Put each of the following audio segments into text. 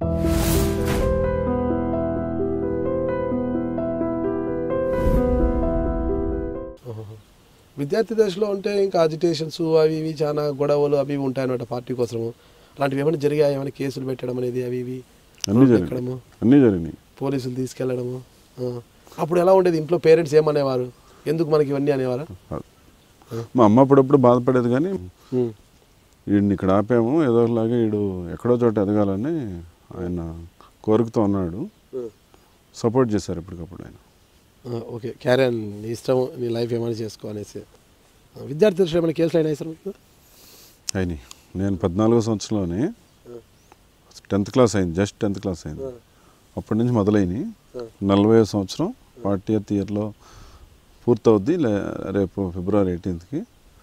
విద్యార్థి దశలో ఉంటే ఇంకా అజిటేషన్స్ అవి ఇవి చాలా గొడవలు అవి ఇవి ఉంటాయన్నమాట పార్టీ కోసము అలాంటివి ఏమైనా జరిగాయి ఏమైనా కేసులు పెట్టడం అనేది అవి ఇవి అన్నీ రోడ్డు జరిగినాయి ఎక్కడము అన్నీ జరిగినాయి పోలీసులు తీసుకెళ్లడము ఆ. అప్పుడు ఎలా ఉండేది ఇంట్లో పేరెంట్స్ ఏమనేవారు ఎందుకు మనకి ఇవన్నీ అనేవారు మా అమ్మ అప్పుడప్పుడు బాధపడేది కానీ ఉమ్. వీడిని ఇక్కడ ఆపాము ఏదో ఒకలాగా వీడు ఎక్కడో చోట ఎదగాలని ఆయన కోరికతో ఉన్నాడు సపోర్ట్ చేశారు ఇప్పటికప్పుడు ఆయన ఆ, ఓకే క్యారియర్ నీ ఇష్టం నీ లైఫ్ ఏమైనా చేసుకో అనేసి ఆ, విద్యార్థి దశలో ఏమైనా కేసులు అయినాయి సార్ మీకు? ఆయన నేను పద్నాలుగో సంవత్సరంలోనే టెన్త్ క్లాస్ అయింది జస్ట్ టెన్త్ క్లాస్ అయింది అప్పటి నుంచి మొదలైనవి నలభై సంవత్సరం ఫార్టీ ఎయిత్ ఇయర్లో పూర్తవుద్ది లే రేపు ఫిబ్రవరి ఎయిటీన్త్కి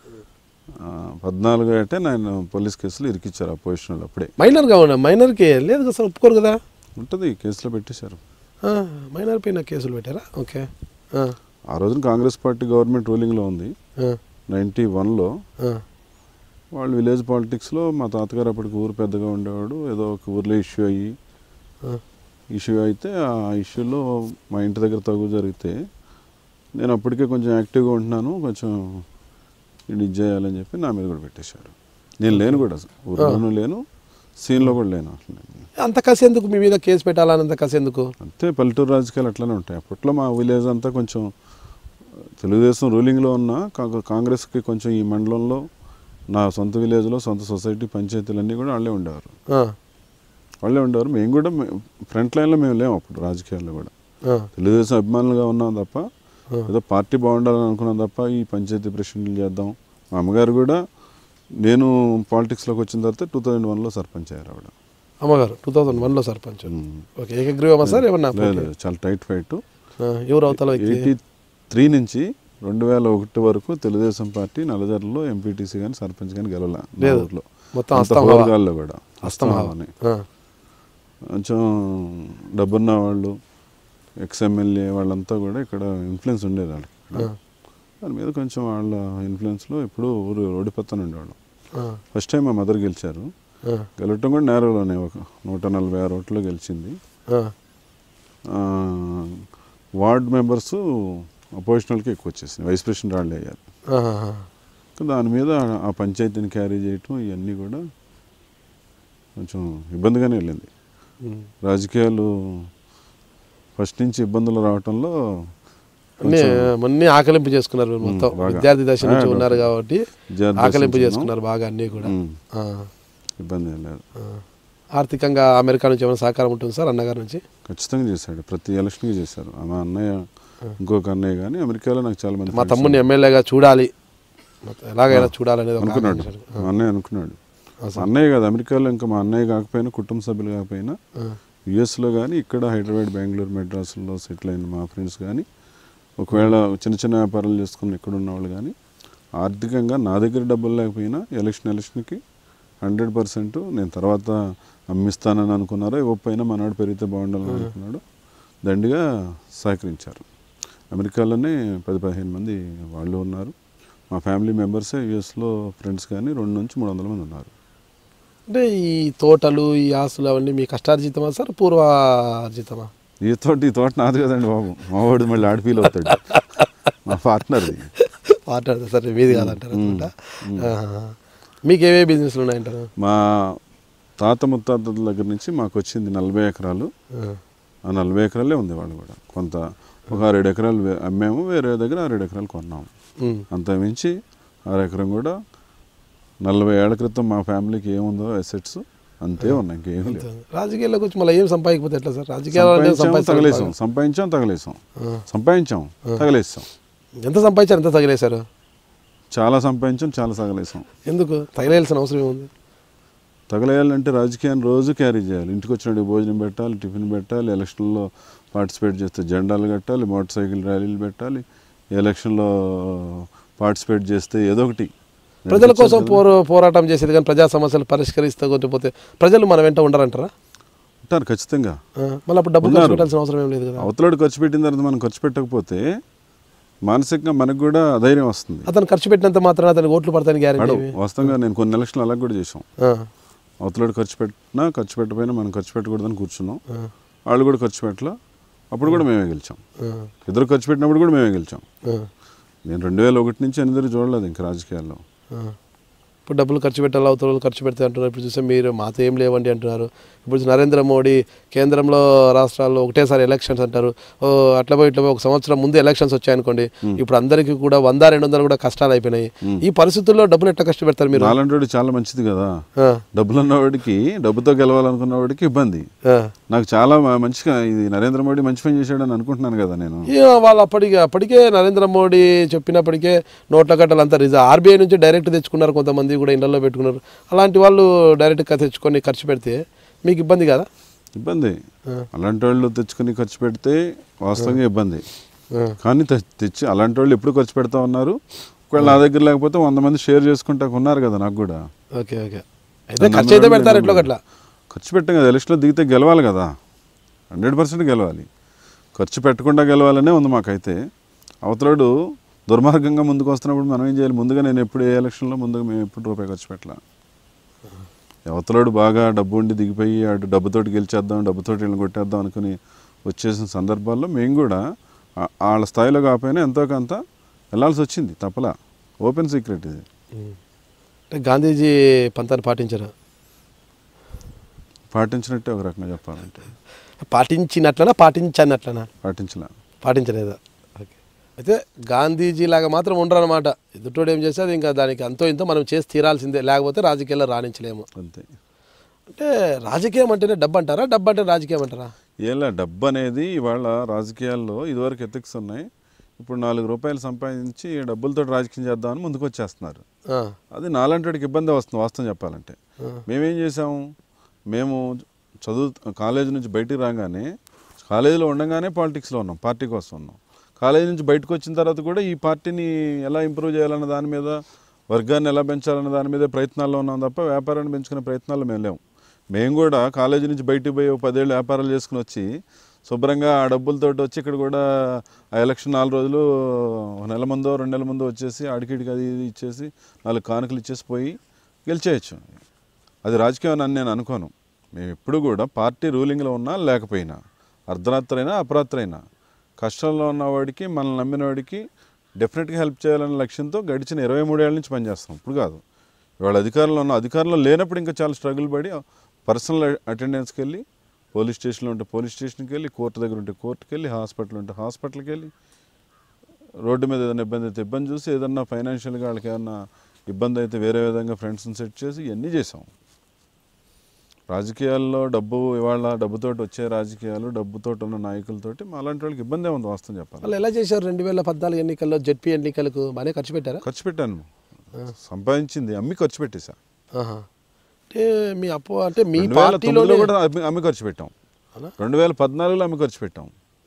పద్నాలుగు అంటే నేను పోలీస్ కేసులు ఇరికిచ్చారు ఆ పొజిషన్లో అప్పుడే మైనర్గా ఉన్నా మైనర్కి లేదు కదా సార్ ఒప్పుకోరు కదా ఉంటుంది కేసులో పెట్టేశారు ఆ, మైనర్ పైన కేసులు పెట్టారా ఓకే ఆ, ఆ రోజున కాంగ్రెస్ పార్టీ గవర్నమెంట్ రూలింగ్లో ఉంది ఆ, నైంటీ వన్లో ఆ, వాళ్ళు విలేజ్ పాలిటిక్స్లో మా తాతగారు అప్పటికి ఊరు పెద్దగా ఉండేవాడు ఏదో ఒక ఊర్లో ఇష్యూ అయ్యి ఆ, ఇష్యూ అయితే ఆ ఇష్యూలో మా ఇంటి దగ్గర తగు జరిగితే నేను అప్పటికే కొంచెం యాక్టివ్గా ఉంటున్నాను కొంచెం ఇది చేయాలని చెప్పి నా మీద కూడా పెట్టేశారు నేను లేను కూడా అసలు. ఊర్లోనూ లేను సీన్లో కూడా లేను అసలు నేను. అంత కసి ఎందుకు మీ మీద కేసు పెట్టాలని అంత కసి ఎందుకు అంతే పల్లెటూరు రాజకీయాలు అట్లనే ఉంటాయి అప్పట్లో మా విలేజ్ అంతా కొంచెం తెలుగుదేశం రూలింగ్లో ఉన్న కాంగ్రె- కాంగ్రెస్కి కొంచెం ఈ మండలంలో నా సొంత విలేజ్లో సొంత సొసైటీ పంచాయతీలన్నీ కూడా వాళ్ళే ఉండేవారు ఆ, వాళ్ళే ఉండేవారు మేము కూడా ఫ్రంట్ లైన్లో మేము లేము అప్పుడు రాజకీయాల్లో కూడా ఆ, తెలుగుదేశం అభిమానులుగా ఉన్నాం తప్ప ఆ. ఏదో పార్టీ బాగుండాలని అనుకున్నాం తప్ప ఈ పంచాయతీ ప్రెసిడెంట్లు చేద్దాం మా అమ్మగారు కూడా నేను పాలిటిక్స్లోకి వచ్చిన తర్వాత టూ థౌజండ్ వన్లో సర్పంచ్ అయ్యారు ఆవిడ అమ్మగారు టూ థౌజండ్ వన్లో సర్పంచ్ ఉమ్. ఓకే ఏకగ్రీవమా సార్ ఏమన్నా లేదు లేదు, చాలా టైట్ ఫైట్ ఆ, ఎవరు అవతల వ్యక్తి ఎయిటీ త్రీ నుంచి రెండు వేల ఒకటి వరకు తెలుగుదేశం పార్టీ నల్లజర్లలో ఎంపీటీసీ కానీ సర్పంచ్ కానీ గెలల లేదు. ఊర్లో మొత్తం అంత అస్తం హవా. హోర్గాల్లో కూడా అస్తం హవా. అని ఆ, కొంచెం డబ్బున్న వాళ్ళు ఎక్స్ ఎమ్మెల్యే వాళ్ళంతా కూడా ఇక్కడ ఇన్ఫ్లుయెన్స్ ఉండేది వాళ్ళకి ఇక్కడ. ఆ, దాని మీద కొంచెం వాళ్ళ ఇన్ఫ్లుయెన్స్లో ఎప్పుడు ఊరు ఓడిపోతాను ఉండేవాళ్ళం ఆ, ఫస్ట్ టైం మా మదర్ గెలిచారు ఆ, గెలవటం కూడా నేరోలోనే ఒక నూట నలభై ఆరు ఓట్లు గెలిచింది ఆ, ఆ, వార్డ్ మెంబర్స్ అపోజిషనల్కి ఎక్కువ వచ్చేసింది వైస్ ప్రెసిడెంట్ వాళ్ళే అయ్యారు ఆహాహా. ఇంకా దాని మీద ఆ పంచాయతీని క్యారీ చేయటం ఇవన్నీ కూడా కొంచెం ఇబ్బందిగానే వెళ్ళింది ఉమ్. రాజకీయాలు ఫస్ట్ నుంచి ఇబ్బందులు రావటంలో అన్ని అన్ని ఆకలింపు చేసుకున్నారు మీరు మొత్తం బాగా. విద్యార్థి దశ నుంచి ఆ, ఉన్నారు కాబట్టి విద్యార్థి ఆకలింపు దశ నుంచి చేసుకున్నారు బాగా అన్ని కూడా ఉమ్, ఆ, ఇబ్బంది ఏం లేదు ఆ. ఆర్థికంగా అమెరికా నుంచి ఏమైనా సహకారం ఉంటుంది సార్ అన్నగారి నుంచి ఖచ్చితంగా చేశాడు ప్రతి ఎలక్షన్కి చేశారు మా అన్నయ్య ఇంకొక అన్నయ్య కానీ అమెరికాలో నాకు చాలా మంది మా friends తమ్ముడిని ఎమ్మెల్యేగా చూడాలి మొత్తం ఎలాగైనా చూడాలనేది ఒక అనుకున్నాడు ఆకాంక్ష. మా అన్నయ్య అనుకున్నాడు ఆ, మా సార్. అన్నయ్య కాదు అమెరికాలో ఇంకా మా అన్నయ్య కాకపోయినా కుటుంబ సభ్యులు కాకపోయినా ఆ, యుఎస్లో కానీ ఇక్కడ హైదరాబాద్ బెంగళూరు మెడ్రాస్లో సెటిల్ అయిన మా ఫ్రెండ్స్ కానీ ఒకవేళ చిన్న చిన్న వ్యాపారాలు చేసుకుని ఇక్కడ ఉన్న వాళ్ళు కానీ ఆర్థికంగా నా దగ్గర డబ్బులు లేకపోయినా ఎలక్షన్ ఎలక్షన్కి హండ్రెడ్ పర్సెంట్ నేను తర్వాత అమ్మిస్తానని అనుకున్నారో ఇవ్వకపోయినా మనవాడు పెరిగితే బాగుండాలని అనుకున్నాడు దండిగా సహకరించారు అమెరికాలోనే పది పదిహేను మంది వాళ్ళు ఉన్నారు మా ఫ్యామిలీ మెంబర్సే యుఎస్లో ఫ్రెండ్స్ కానీ రెండు నుంచి మూడు వందల మంది ఉన్నారు అంటే ఈ తోటలు ఈ ఆస్తులు అవన్నీ మీ కష్టార్జితమా సార్ పూర్వార్జితమా ఈ తోట ఈ తోట నాది కదండి బాబు మా వాడు మళ్ళీ ఆడ ఫీల్ అవుతాడు మా పార్ట్నర్ది మాట్లాడతా సార్ మీది కాదంటారు అనమాట మీకు ఏవే బిజినెస్లు ఉన్నాయంటారు మా తాత ముత్తాతల దగ్గర నుంచి మాకు వచ్చింది నలభై ఎకరాలు ఆ, ఆ నలభై ఎకరాలే ఉంది వాళ్ళు కూడా కొంత ఒక ఆరేడు ఎకరాలు వే- అమ్మాము వేరే దగ్గర ఆరేడు ఎకరాలు కొన్నాము ఉమ్, అంత మించి ఆరు ఎకరం కూడా నలభై ఏళ్ల క్రితం మా ఫ్యామిలీకి ఏముందో అసెట్స్ అంతే ఉన్నాయి ఇంకేం లేదు రాజకీయాల్లోకి వచ్చి మళ్ళీ ఏం సంపాదించకపోతే ఎట్లా సార్ రాజకీయాలు అంటే సంపాదించాం సంపాదిస్తారు తగలేసాం బాగా. సంపాదించాం తగలేసాం ఆ, సంపాదించాం తగలేసాం ఎంత సంపాదించారు ఎంత తగిలేశారు చాలా సంపాదించాం చాలా తగలేసాం ఎందుకు తగిలేయాల్సిన అవసరం ఏముంది తగలేయాలంటే రాజకీయాన్ని రోజు క్యారీ చేయాలి ఇంటికి వచ్చినట్టు భోజనం పెట్టాలి టిఫిన్ పెట్టాలి ఎలక్షన్లో పార్టిసిపేట్ చేస్తే జెండాలు కట్టాలి మోటార్ సైకిల్ ర్యాలీలు పెట్టాలి ఎలక్షన్లో పార్టిసిపేట్ చేస్తే ఏదో ఒకటి ప్రజల కోసం పోరు పోరాటం చేసేది కానీ ప్రజా సమస్యలు పరిష్కరిస్తే కొట్టిపోతే ప్రజలు మన వెంట ఉండరంటారా ఉంటారు ఖచ్చితంగా ఆ, మళ్ళీ అప్పుడు డబ్బులు ఖర్చు ఉన్నారు. పెట్టాల్సిన అవసరం ఏం లేదు కదా అవతలాడు ఖర్చు పెట్టిన తర్వాత మనం ఖర్చు పెట్టకపోతే మానసికంగా మనకు కూడా ధైర్యం వస్తుంది అతను ఖర్చు పెట్టినంత మాత్రాన అతనికి ఓట్లు పడతాయని గ్యారెంటీ పడవు వాస్తవంగా నేను కొన్ని ఎలక్షన్లు అలా కూడా చేసాం అవతలాడు ఖర్చు పెట్టినా ఖర్చు పెట్టకపోయినా మనం ఖర్చు పెట్టకూడదని కూర్చున్నాం ఆ, వాళ్ళు కూడా ఖర్చు పెట్టలా అప్పుడు కూడా మేమే గెలిచాం ఆ, ఇద్దరు ఖర్చు పెట్టినప్పుడు కూడా మేమే గెలిచాం ఆ, నేను రెండు వేల ఒకటి నుంచి ఎనిమిది చూడలేదు ఇంకా రాజకీయాల్లో ఆ. ఇప్పుడు డబ్బులు ఖర్చు పెట్టాలి అవతల వాళ్ళు ఖర్చు పెడితే అంటున్నారు ఇప్పుడు చూస్తే మీరు మాతో ఏం లేవండి అంటున్నారు ఇప్పుడు నరేంద్ర మోడీ కేంద్రంలో రాష్ట్రాల్లో ఒకటేసారి ఎలక్షన్స్ అంటారు ఓ అట్లా పోయి ఇట్లా పోయి ఒక సంవత్సరం ముందు ఎలక్షన్స్ వచ్చాయనుకోండి ఇప్పుడు అందరికీ కూడా వంద రెండు వందలు కూడా కష్టాలు అయిపోయినాయి ఈ పరిస్థితుల్లో డబ్బులు ఎట్లా కష్టపెడతారు మీరు నాలంటి చాలా మంచిది కదా ఆ, డబ్బులు ఉన్నవాడికి డబ్బుతో గెలవాలనుకున్న వాడికి ఇబ్బంది ఆ. నాకు చాలా మ- మంచిగా ఇది నరేంద్ర మోడీ మంచి పని చేశాడని అనుకుంటున్నాను కదా నేను ఇక వాళ్ళు అప్పటికే అప్పటికే నరేంద్ర మోడీ చెప్పినప్పటికే నోట్ల కట్టలు అంతా రిజర్వ్ ఆర్బీఐ నుంచి డైరెక్ట్ తెచ్చుకున్నారు కొంతమంది కూడా ఇళ్లలో పెట్టుకున్నారు అలాంటి వాళ్ళు డైరెక్ట్గా తెచ్చుకొని ఖర్చు పెడితే మీకు ఇబ్బంది కదా ఇబ్బంది ఆ. అలాంటి వాళ్ళు తెచ్చుకుని ఖర్చు పెడితే వాస్తవంగా ఇబ్బంది ఆ, కానీ తె- తెచ్చి అలాంటి వాళ్ళు ఎప్పుడు ఖర్చు పెడతా ఉన్నారు ఒకవేళ నా దగ్గర లేకపోతే వంద మంది షేర్ చేసుకుంటా ఉన్నారు కదా నాకు కూడా ఓకే ఓకే అయితే ఖర్చు అయితే పెడతారు ఎట్లో గట్లా ఖర్చు పెట్టాం కదా ఎలక్షన్లో దిగితే గెలవాలి కదా హండ్రెడ్ పర్సెంట్ గెలవాలి ఖర్చు పెట్టకుండా గెలవాలనే ఉంది మాకైతే అవతలాడు దుర్మార్గంగా ముందుకు వస్తున్నప్పుడు మనం ఏం చేయాలి ముందుగా నేను ఎప్పుడు ఏ ఎలక్షన్లో ముందుగా మేము ఎప్పుడు రూపాయి ఖర్చు పెట్టలా అవతలాడు బాగా డబ్బు ఉండి దిగిపోయి అటు డబ్బుతోటి గెలిచేద్దాం డబ్బుతోటి వీళ్ళని కొట్టేద్దాం అనుకుని వచ్చేసిన సందర్భాల్లో మేము కూడా ఆ- వాళ్ళ స్థాయిలో కాకపోయినా ఎంతో కొంత వెళ్ళాల్సి వచ్చింది తప్పలా ఓపెన్ సీక్రెట్ ఇది ఉమ్. అంటే గాంధీజీ పంతాన్ని పాటించరా పాటించినట్టే ఒక రకంగా చెప్పాలంటే పాటించినట్లనా పాటించనట్లనా పాటించలా పాటించలేదా ఓకే అయితే గాంధీజీ లాగా మాత్రం ఉండరు అనమాట ఎదుటోడు ఏం చేస్తే అది ఇంకా దానికి అంతో ఇంతో మనం చేసి తీరాల్సిందే లేకపోతే రాజకీయాల్లో రాణించలేము అంతే అంటే రాజకీయం అంటేనే డబ్బు అంటారా డబ్బు అంటే రాజకీయం అంటారా ఏలా డబ్బు అనేది ఇవాళ రాజకీయాల్లో ఇదివరకు ఎథిక్స్ ఉన్నాయి ఇప్పుడు నాలుగు రూపాయలు సంపాదించి ఈ డబ్బులతో రాజకీయం చేద్దామని ముందుకు వచ్చేస్తున్నారు ఆ, అది నాలంటికి ఇబ్బంది వస్తుంది వాస్తవం చెప్పాలంటే ఆ. మేమేం చేసాము మేము చదువు కాలేజీ నుంచి బయటికి రాగానే కాలేజీలో ఉండగానే పాలిటిక్స్లో ఉన్నాం పార్టీ కోసం ఉన్నాం కాలేజీ నుంచి బయటకు వచ్చిన తర్వాత కూడా ఈ పార్టీని ఎలా ఇంప్రూవ్ చేయాలన్న దాని మీద వర్గాన్ని ఎలా పెంచాలన్న దాని మీద ప్రయత్నాల్లో ఉన్నాం తప్ప వ్యాపారాన్ని పెంచుకునే ప్రయత్నాల్లో మేము లేము మేము కూడా కాలేజీ నుంచి బయటికి పోయి ఒక పదేళ్ళు వ్యాపారాలు చేసుకుని వచ్చి శుభ్రంగా ఆ డబ్బులతోటి వచ్చి ఇక్కడ కూడా ఆ ఎలక్షన్ నాలుగు రోజులు ఒక నెల ముందో రెండు నెలల ముందో వచ్చేసి అడికిడికి అది ఇది ఇచ్చేసి నాలుగు కానుకలు ఇచ్చేసి పోయి గెలిచేయచ్చు అది రాజకీయం అని నేను అనుకోను మేము ఎప్పుడు కూడా పార్టీ రూలింగ్లో ఉన్నా లేకపోయినా అర్ధరాత్రి అయినా అపరాత్రి అయినా కష్టంలో ఉన్నవాడికి మనల్ని నమ్మిన వాడికి డెఫినెట్గా హెల్ప్ చేయాలనే లక్ష్యంతో గడిచిన ఇరవై మూడేళ్ళ నుంచి పనిచేస్తాం ఇప్పుడు కాదు ఇవాళ అధికారంలో ఉన్న అధికారంలో లేనప్పుడు ఇంకా చాలా స్ట్రగుల్ పడి పర్సనల్ అటెండెన్స్కి వెళ్ళి పోలీస్ స్టేషన్లో ఉంటే పోలీస్ స్టేషన్కి వెళ్ళి కోర్టు దగ్గర ఉంటే కోర్టుకి వెళ్ళి హాస్పిటల్ ఉంటే హాస్పిటల్కి వెళ్ళి రోడ్డు మీద ఏదైనా ఇబ్బంది అయితే ఇబ్బంది చూసి ఏదన్నా ఫైనాన్షియల్గా వాళ్ళకి ఏమన్నా ఇబ్బంది అయితే వేరే విధంగా ఫ్రెండ్స్ని సెట్ చేసి ఇవన్నీ చేసాం రాజకీయాల్లో డబ్బు ఇవాళ డబ్బుతోటి వచ్చే రాజకీయాలు డబ్బుతోటి ఉన్న నాయకులతోటి మా అలాంటి వాళ్ళకి ఇబ్బంది ఉంది వాస్తవం చెప్పాలి వాళ్ళు ఎలా చేశారు రెండు వేల పద్నాలుగు ఎన్నికల్లో జడ్పీ ఎన్నికలకు బాగానే ఖర్చు పెట్టారా ఖర్చు పెట్టాను సంపాదించింది అమ్మి ఖర్చు పెట్టేశా ఆహా. అంటే మీ అప్పు అంటే మీ రెండు వేల పార్టీలో తొమ్మిదిలో కూడా అమ్మి అమ్మి ఖర్చు పెట్టాం అవునా? రెండు వేల పద్నాలుగులో అమ్మి ఖర్చు పెట్టాం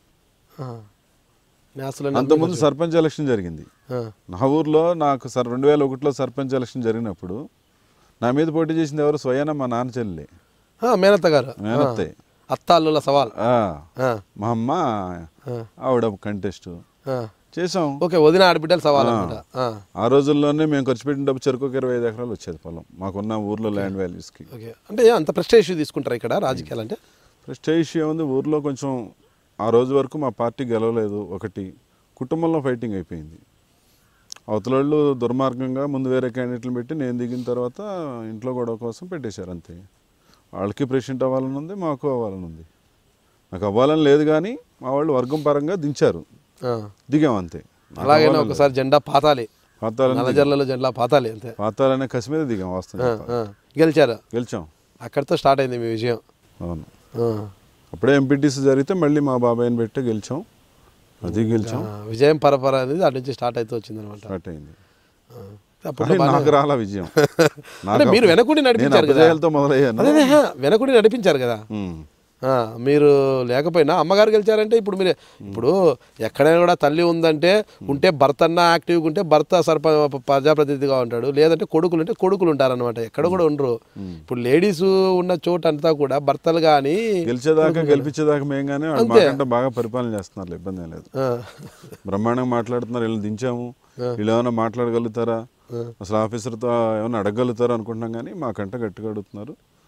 నేస్తులని అంతకుముందు సర్పంచ్ ఎలక్షన్ జరిగింది నా ఊర్లో నాకు సర్ రెండు వేల ఒకటిలో సర్పంచ్ ఎలక్షన్ జరిగినప్పుడు నా మీద పోటీ చేసింది ఎవరు స్వయాన మా నాన్న చెల్లి మేనత్త గారు మేనత్తే అత్తాళ్ళుల సవాల్ ఆ, ఆ, మా అమ్మ ఆ, ఆవిడ కంటెస్ట్ ఆ. చేసాం ఓకే వదిన ఆడబిడ్డల సవాల్ అనమాట ఆ, ఆ రోజుల్లోనే మేము ఖర్చు పెట్టిన డబ్బు చెరుకు ఒక ఇరవై ఐదు ఎకరాలు వచ్చేది పొలం మాకున్న ఊర్లో ల్యాండ్ వాల్యూస్కి ఓకే అంటే అంత ప్రెస్టేజ్ తీసుకుంటారా ఇక్కడ రాజకీయాలు అంటే ప్రెస్టేజ్ ఉంది ఊర్లో కొంచెం ఆ రోజు వరకు మా పార్టీ గెలవలేదు ఒకటి కుటుంబంలో ఫైటింగ్ అయిపోయింది అవతల వాళ్ళు దుర్మార్గంగా ముందు వేరే క్యాండిడేట్లు పెట్టి నేను దిగిన తర్వాత ఇంట్లో గొడవ కోసం పెట్టేశారు అంతే వాళ్ళకి ప్రెసిడెంట్ అవ్వాలని ఉంది మాకు అవ్వాలని ఉంది నాకు అవ్వాలని లేదు కానీ మా వాళ్ళు వర్గం పరంగా దించారు ఆ. దిగాం అంతే నాకు అలాగైనా అవ్వాలని లేదు. ఒకసారి జెండా పాతాలి పాతాలని నల్లజర్లలో జెండా పాతాలి అంతే పాతాలనే కసి మీద దిగాం వాస్తవం ఆ, చెప్పాలి. ఆ. గెలిచారు గెలిచాం అక్కడితో స్టార్ట్ అయింది మీ విజయం అవును ఆ. అప్పుడే ఎంపీటీసీ జరిగితే మళ్ళీ మా బాబాయ్ని పెట్టి గెలిచాం అది గెలిచాం ఆ, విజయం పరపర అనేది అటు నుంచి స్టార్ట్ అయితే వచ్చింది అనమాట స్టార్ట్ అయింది అప్పుడు కానీ నాకు రాలా విజయం అంటే మీరు వెనకుండి నడిపించారు కదా అపజయాలతో మొదలయ్యాను అదే వెనకుడి నడిపించారు కదా ఉమ్. ఆ, మీరు లేకపోయినా అమ్మగారు గెలిచారంటే ఇప్పుడు మీరు ఇప్పుడు ఎక్కడైనా కూడా తల్లి ఉందంటే ఉంటే భర్త అన్న యాక్టివ్గా ఉంటే భర్త సర్ప ప్రజాప్రతినిధిగా ఉంటాడు లేదంటే కొడుకులు ఉంటే కొడుకులు ఉంటారన్నమాట ఎక్కడ కూడా ఉండరు ఇప్పుడు లేడీస్ ఉన్న చోట అంతా కూడా భర్తలు కానీ గెలిచేదాకా గెలిపించేదాకా మేం కానీ వాళ్ళు మాకంటే బాగా పరిపాలన చేస్తున్నారు ఇబ్బంది ఏం లేదు బ్రహ్మాండంగా మాట్లాడుతున్నారు వీళ్ళని దించాము వీళ్ళు ఏమైనా మాట్లాడగలుగుతారా అసలు ఆఫీసర్తో ఏమైనా అడగగలుగుతారా అనుకుంటున్నాం కానీ మాకంటే గట్టిగా అడుగుతున్నారు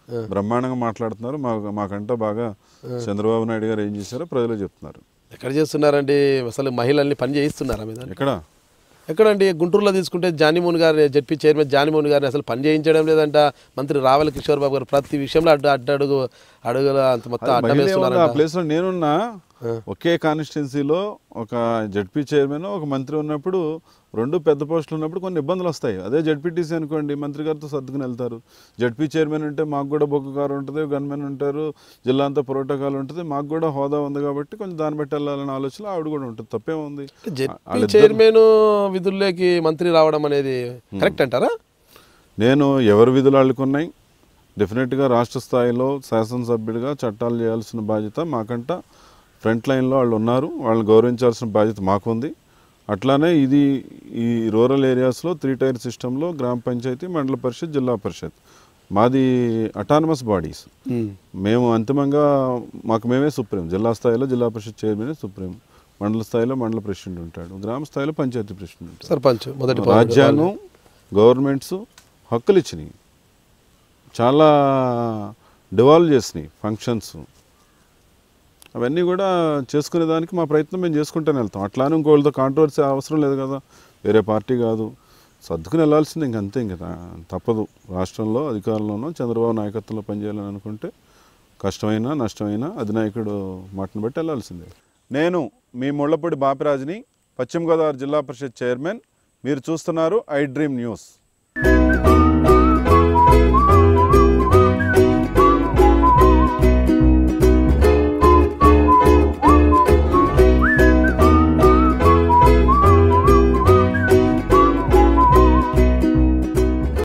బ్రహ్మాండంగా మాట్లాడుతున్నారు మా మాకంటే బాగా చంద్రబాబు నాయుడు గారు ఏం చేశారో ప్రజలు చెప్తున్నారు ఎక్కడ చేస్తున్నారండి అసలు మహిళల్ని పని చేయిస్తున్నారా మీద ఎక్కడ ఎక్కడండి గుంటూరులో తీసుకుంటే జానీమోహన్ గారు జడ్పీ చైర్మన్ జానీమోహన్ గారిని అసలు పని చేయించడం లేదంట మంత్రి రావెల కిషోర్ బాబు గారు ప్రతి విషయంలో అడ్డు అడ్డడుగు అడుగుల అంత మొత్తం అడ్డం మహిళ ఏముంది? ఆ వేస్తున్నారంట ప్లేస్ లో నేనున్నా ఒకే కాన్స్టిట్యున్సీలో ఒక జడ్పీ చైర్మన్ ఒక మంత్రి ఉన్నప్పుడు రెండు పెద్ద పోస్టులు ఉన్నప్పుడు కొన్ని ఇబ్బందులు వస్తాయి అదే జడ్పీటీసీ అనుకోండి మంత్రి గారితో సర్దుకుని వెళ్తారు జడ్పీ చైర్మన్ ఉంటే మాకు కూడా బొగ్గు కారు ఉంటుంది గన్మెన్ ఉంటారు జిల్లా అంతా ప్రోటోకాల్ ఉంటుంది మాకు కూడా హోదా ఉంది కాబట్టి కొంచెం దాన్ని బట్టి వెళ్ళాలనే ఆలోచన ఆవిడ కూడా ఉంటుంది తప్పేముంది జడ్పీ చైర్మన్ విధుల్లోకి మంత్రి రావడం అనేది కరెక్ట్ అంటారా నేను ఎవరి విధులు వాళ్ళకున్నాయి డెఫినెట్గా రాష్ట్ర స్థాయిలో శాసనసభ్యుడిగా చట్టాలు చేయాల్సిన బాధ్యత మాకంట ఫ్రంట్ లైన్లో వాళ్ళు ఉన్నారు వాళ్ళని గౌరవించాల్సిన బాధ్యత మాకుంది అట్లానే ఇది ఈ రూరల్ ఏరియాస్లో త్రీ టైర్ సిస్టంలో గ్రామ పంచాయతీ మండల పరిషత్ జిల్లా పరిషత్ మాది అటానమస్ బాడీస్ మేము అంతిమంగా మాకు మేమే సుప్రీం జిల్లా స్థాయిలో జిల్లా పరిషత్ చైర్మన్ సుప్రీం మండల స్థాయిలో మండల ప్రెసిడెంట్ ఉంటాడు గ్రామ స్థాయిలో పంచాయతీ ప్రెసిడెంట్ ఉంటాడు సర్పంచ్ మొదటి పౌరుడు. రాజ్యాంగం గవర్నమెంట్స్ హక్కులు ఇచ్చినాయి చాలా డివాల్వ్ చేసినాయి ఫంక్షన్స్ అవన్నీ కూడా చేసుకునే దానికి మా ప్రయత్నం మేము చేసుకుంటూనే వెళ్తాం అట్లానే ఇంకోళ్ళతో కాంట్రవర్సీ అవసరం లేదు కదా వేరే పార్టీ కాదు సర్దుకుని వెళ్ళాల్సింది ఇంక అంతే ఇంక తా- తప్పదు రాష్ట్రంలో అధికారంలోనూ చంద్రబాబు నాయకత్వంలో పనిచేయాలని అనుకుంటే కష్టమైనా నష్టమైనా అధినాయకుడు మాటను బట్టి వెళ్ళాల్సిందే నేను మీ ముళ్ళపూడి బాపిరాజుని పశ్చిమ గోదావరి జిల్లా పరిషత్ చైర్మన్ మీరు చూస్తున్నారు ఐ డ్రీమ్ న్యూస్